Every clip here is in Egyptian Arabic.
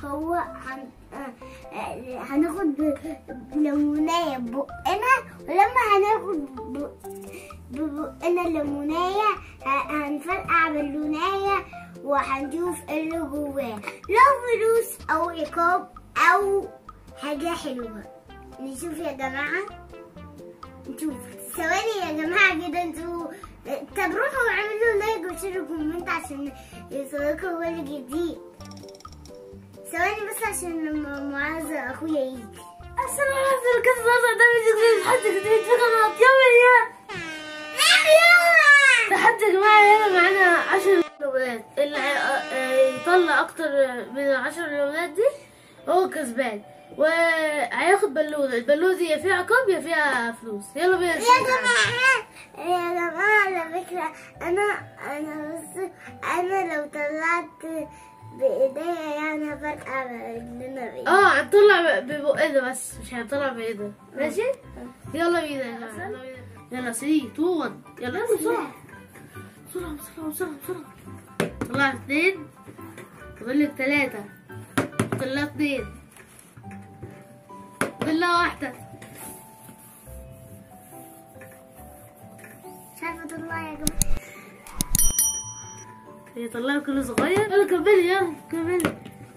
هو هن... آه، آه، هناخد ليمونية ببقنا ولما هناخد ب- ببقنا الليمونية ه- هنفرقع باللونية وهنشوف ايه اللي جواه لو فلوس او عقاب او حاجة حلوة نشوف يا جماعة نشوف ثواني يا جماعة كده انتوا طب روحوا اعملوا لايك وشيروا كومنت عشان يوصلكوا كل جديد ثواني بس عشان لما معاذ اخويا يجي السلام عليكم كيف صار ده فيديو حد جديد في قناة يلا يا تحدي يا جماعة هنا معانا 10 لونات اللي هي- آه، يطلع أكتر من العشر لونات دي هو كسبان وهياخد بالونة البالونة دي يا فيها عقاب يا فيها فلوس يلا بينا يا نشوف. جماعة يا جماعة على فكرة أنا أنا بس أنا لو طلعت بإيديا يعني هفرقع رجلنا بإيدي اه هنطلع ببقنا بس مش هنطلع بإيدنا ماشي يلا بينا يا جماعة يلا بينا. يلا 3 2 1 يلا يلا بسرعة بسرعة بسرعة بسرعة بسرعة طلعت اثنين فاضل لك ثلاثة طلعت اثنين فاضل لها واحدة مش عارفة أطلع يا جماعة هي طلعوا كله صغير يلا كملي يلا كملي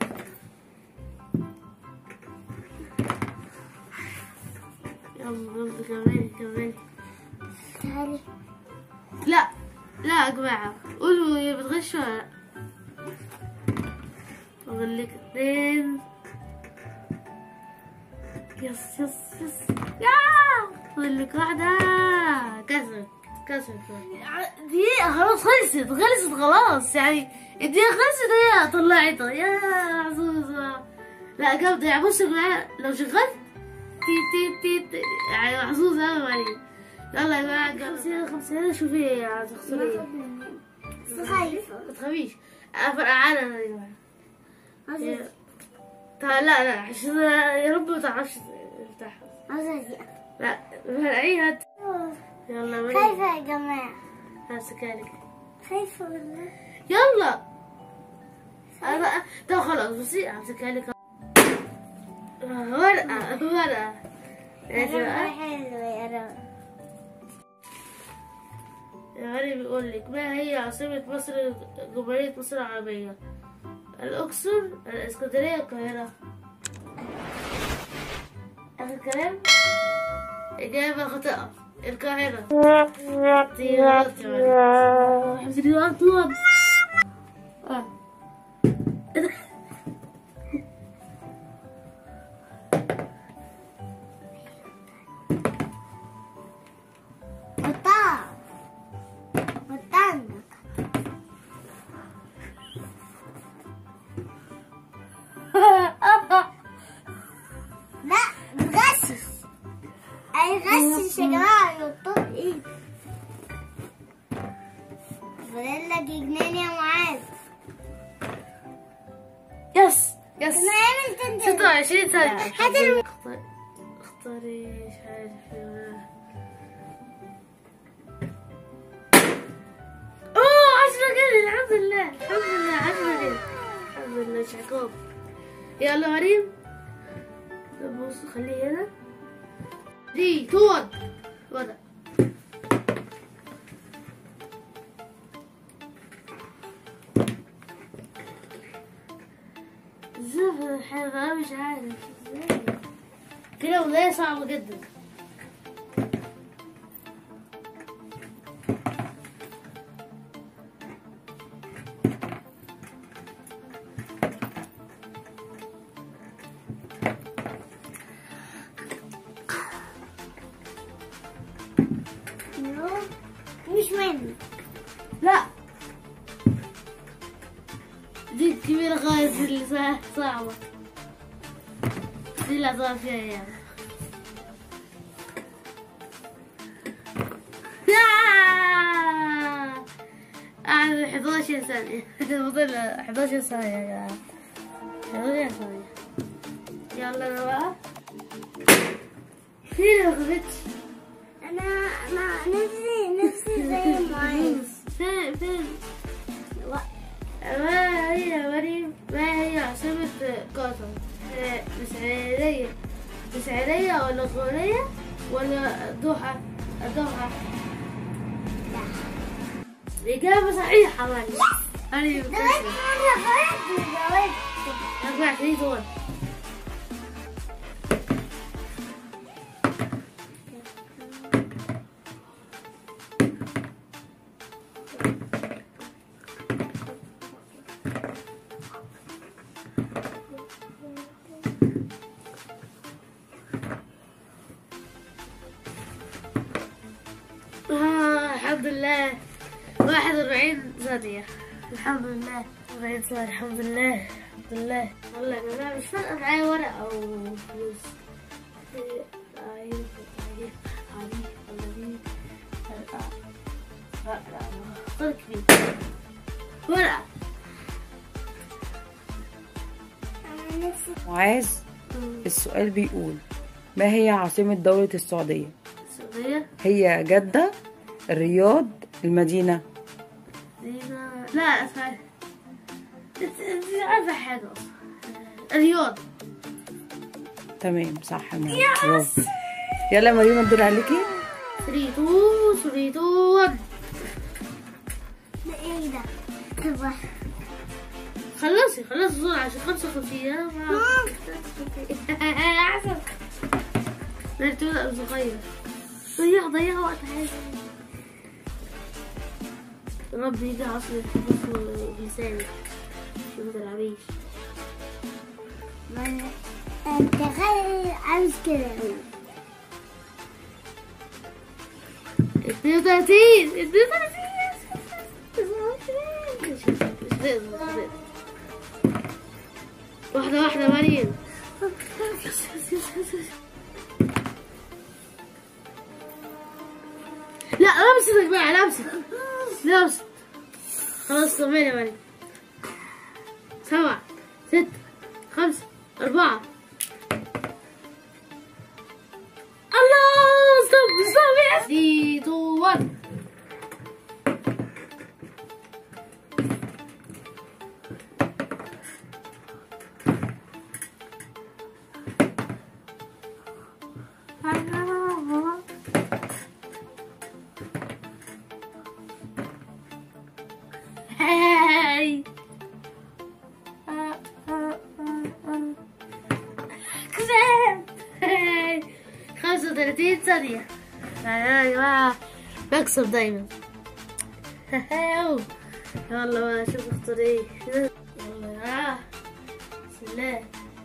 يلا يلا كملي كملي تعالي لا لا يا جماعة قولوا هي بتغش ولا لا فاضل لك اتنين يس يس يس يا فاضل لك واحدة كسرت كسرت دي خلاص خلصت خلصت خلاص يعني الدقيقة خلصت هي طلعتها يا محظوظة لا جامدة يعني بصوا يا جماعة لو شغلت تي تي تي, تي يعني محظوظة أوي عليك يلا يا جماعة خمسين خمسين شوفي ايه هتخسري ايه بس خايفة ما تخافيش افرقعانا انا يا جماعة عاوزة يا- تعال لا لا عشان يا رب ما تعرفش تفتح عاوزة أزيق. لا فرقعيها هات يلا مريم خايفة يا جماعة همسكها لك خايفة والله يلا أنا ده خلاص بصي همسكها لك ورقة ورقة ماشي بقى حلو يا رب يا مريم بيقول لك ما هي عاصمة مصر جمهورية مصر العربية الأقصر الإسكندرية القاهرة آخر كلام إجابة خاطئة القاهرة دي غلط يا مريم حبيبتي دي غلط غلط. آه. حطها حطها عندك لا بتغشش هيغشش يا جماعة يحطها ايه فاضل لك جنان يا معاذ يس يس انا عملت انت 26 ثانية هات الم- اختار- اختاري مش عارف يا- اوه 10 جنيه الحمد لله الحمد لله 10 جنيه الحمد لله مش عقاب يلا مريم طب بص خليه هنا 3 2 1 وضع ازاي الحلقة مش عارف ازاي كده ولاية صعبة جدا نو، مش مني لا دي الكبيرة خالص اللي صع- صعبة دي اللي هتقع فيها يعني قاعد 11 ثانية فضل 11 ثانية يا جماعة 11 ثانية يلا انا بقى فين ما خفتش انا انا نفسي نفسي زي معاذ فين فين ما هي يا مريم ما هي عاصمة في قطر في إسماعيلية إسماعيلية ولا غورية ولا دوحة دوحة الإجابة صحيحة مالي أنا ده بس انا غلط وجاوبت أربعة ثلاثة دول آه الحمد لله واحد وأربعين ثانية الحمد لله أربعين ثانية الحمد لله الحمد لله والله يا جماعة مش فارقة معايا ورق أو فلوس عيب عيب عيب عيب فرقة فرقة اختار كبير ورقة انا نفسي معاذ السؤال بيقول ما هي عاصمة دولة السعودية؟ السعودية هي جدة الرياض المدينة دينا لا اسمع انت انت عارفة حاجة أصلا الرياض تمام صح يا مريم برافو يلا يا مريم الدور عليكي 3 2 3 2 1 ده ايه ده طب خلصي خلصي بسرعة عشان 55 يا ما عسل لا تبدأ صغير ضيع ضيع وقت حاجة ربي يجي عصر الحديث بلساني شو متلعبيش ما انت غير عاوز كده 32 32 واحدة واحدة مريم لا لمستك بقى لمست لمست خلاص طمني يا مريم سبعة ستة خمسة أربعة الله ستوب ستوب يس 3 2 1 هاي كسبت هاي 35 ثانية يا جماعة بكسب دايما هاو. يلا بقى شوف اختار ايه يلا يا بسم الله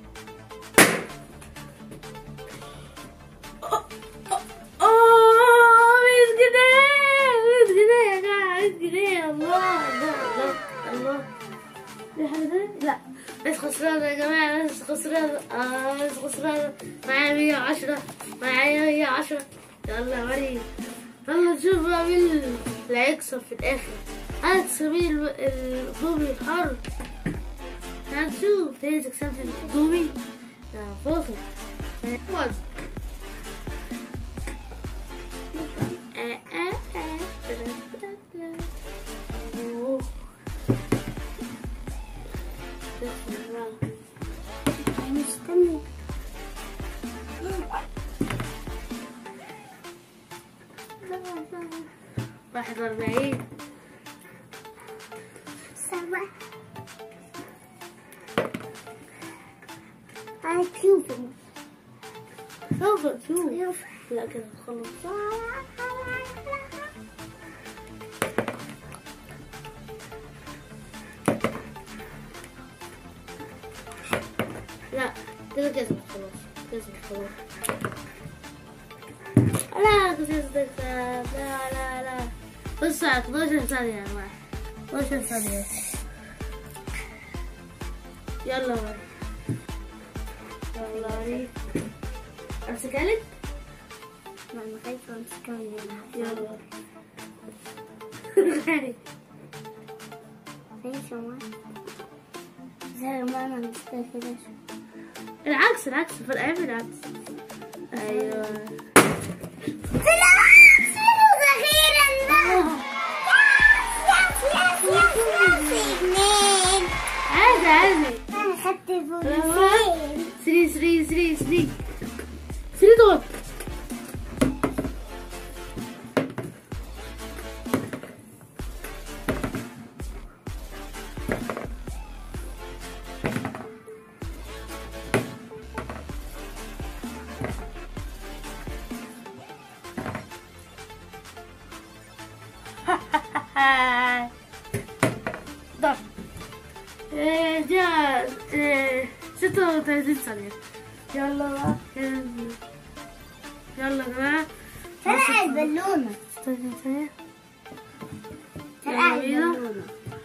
اوه 100 جنيه 100 جنيه يا جماعة 100 جنيه الله الله الله الله في حاجة تانية؟ لا ناس خسرانة يا جماعة ناس خسرانة آه ناس خسرانة معايا 110 معايا 110 يلا يا مريم يلا نشوف بقى مين اللي هيكسب في الآخر هتكسبي الم- الدومي الحر هنشوف هي تكسب الدومي لا فاصل فاصل آه، آه، آه. أوه. مستني واحد وأربعين سبعة هتشوفوا شوف شوف شوف لا كده خلص لا كده كسبت خلاص كسبت خلاص لا كسبت تكسب لا لا لا بص على 12 ثانية يا جماعة 12 ثانية يلا وري يلا وري امسكها لك ما انا خايفة امسكها من هنا يلا ماشي يا ماما زي ما انا مسكها كده العكس العكس فرق اعمل العكس ايوه فلوس اخيرا بقى يس يس يس يس يس اتنين عادي عادي انا خدت الفلسطين سري سري سري سري سري دول ضرب إيه، جاء إيه، 36 ثانية يلا بقى يلا يلا يا جماعة طلع البالونة استنى ثانية طلع يلا بينا البالونة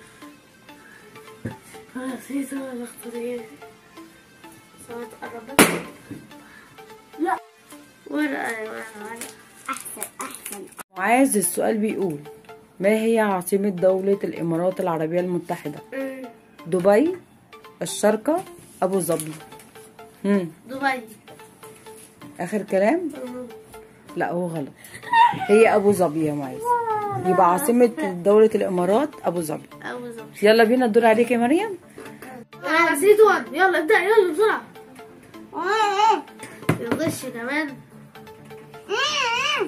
خلاص هي سوا اللقطة دي سوا تقربت لا ولا ولا ولا أحسن أحسن معاذ السؤال بيقول ما هي عاصمة دولة الإمارات العربية المتحدة إيه، دبي الشارقة أبو ظبي هم. دبي آخر كلام لا هو غلط هي أبو ظبي يا معاذ يبقى عاصمة دولة الإمارات أبو ظبي أبو ظبي يلا بينا الدور عليك يا مريم أنا نسيت وان يلا ابدأ يلا بسرعة آه، الغش كمان آه، آه.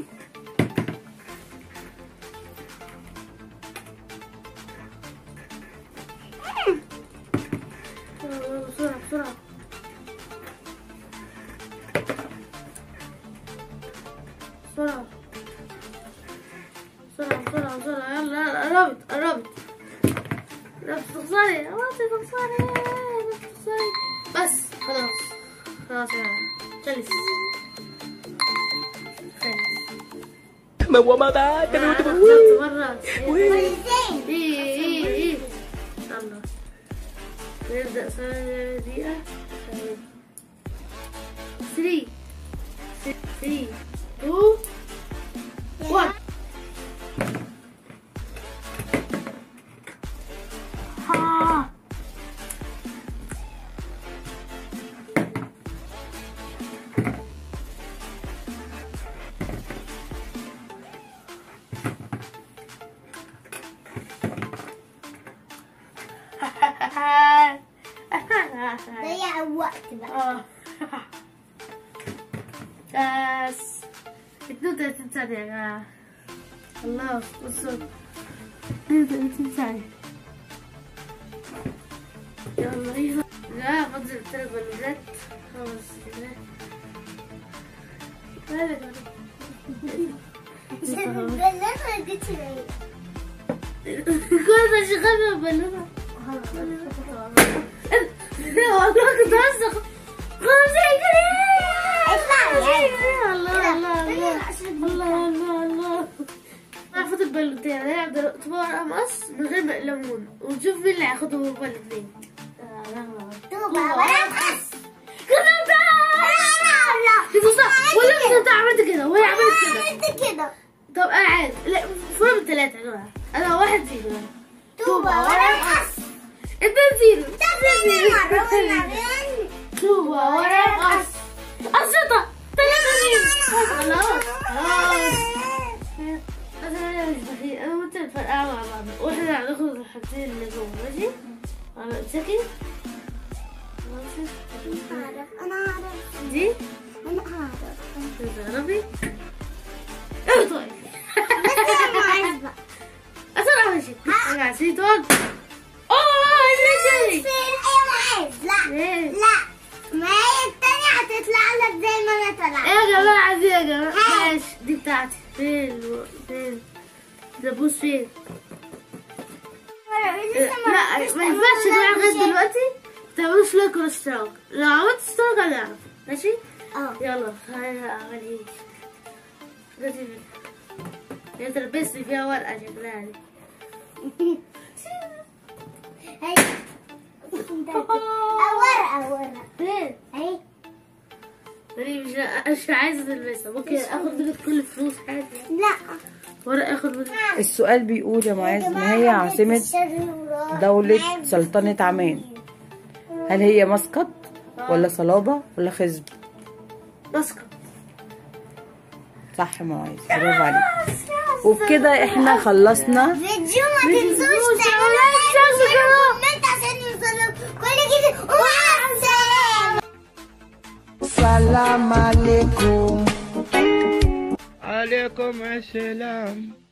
يلا، يلا، بسرعة بسرعة بسرعة بسرعة بسرعة بسرعة يلا يلا قربت قربت قربت تخسري قربت تخسري قربت تخسري بس خلاص خلاص يا خلص خلص ما هو ما بعد أنا خسرت مرة فلسطين ايه ايه ايه يلا نبدأ ثانية دقيقة 3 3 2 1 ها ضيع الوقت بقى اه بس 32 ثانية يا جماعة الله بصوا 32 ثانية يلا يلا لا فضل الثلاث بلوزات خلاص كده لا لا البالونة ما جتش ليه كل ده شغال بالبلوزة والله كنت هسه خمسة جنيه اطلع يا الله الله الله الله الله الله عرفت البلوتين هنلعب دلوقتي بقى مقص من غير ما ليمون ونشوف مين اللي هياخدهم هما الاثنين طوبة ولا تقص كده كده صح ولا انت عملت كده وهي عملت كده عملت كده طب انا عارف لا فرق ثلاثة يا جماعة انا واحد زيرو طوبة ولا تقص اتنين زيرو تاني مرة والنبي توبة ورا قص قصة ثلاثة زيرو خلاص خلاص انا مش بخيل انا وانت نفرقع مع بعض واحنا هناخد الحاجتين اللي جوه ماشي على امسكي ماشي أعرف أنا أعرف دي أنا أعرف تجربي ايه طيب بس أنا ما أعرف بقى اسرع ماشي انا نسيت وقت اوه اللي جاي فين أيوة عايز لا ليه لا ما هي التانية هتطلع لك زي ما أنا طلعت ايه يا جماعة دي يا جماعة ماشي دي بتاعتي فين الو- فين دبوس فين لا ما ينفعش يا جماعة لغاية دلوقتي تعملوش لايك ولا اشتراك لو عملت اشتراك هنعرف ماشي اه يلا هاي اعمل ايه دلوقتي هي تلبسني فيها ورقة شكلها دي هي ورقة ورقة فين اهي مريم مش مش عايزة تلبسها ممكن اخد منك كل الفلوس عادي لا ورقة اخد منك السؤال بيقول يا معاذ ما هي عاصمة دولة سلطنة عمان هل هي مسقط ولا صلابة ولا خزب مسقط صح يا معاذ برافو عليك وبكده احنا خلصنا فيديو ما تنسوش تنسوش تعملوا تعملوا لايك لايك وكومنت عشان يوصلوا كل جديد ومع السلامة السلام عليكم عليكم السلام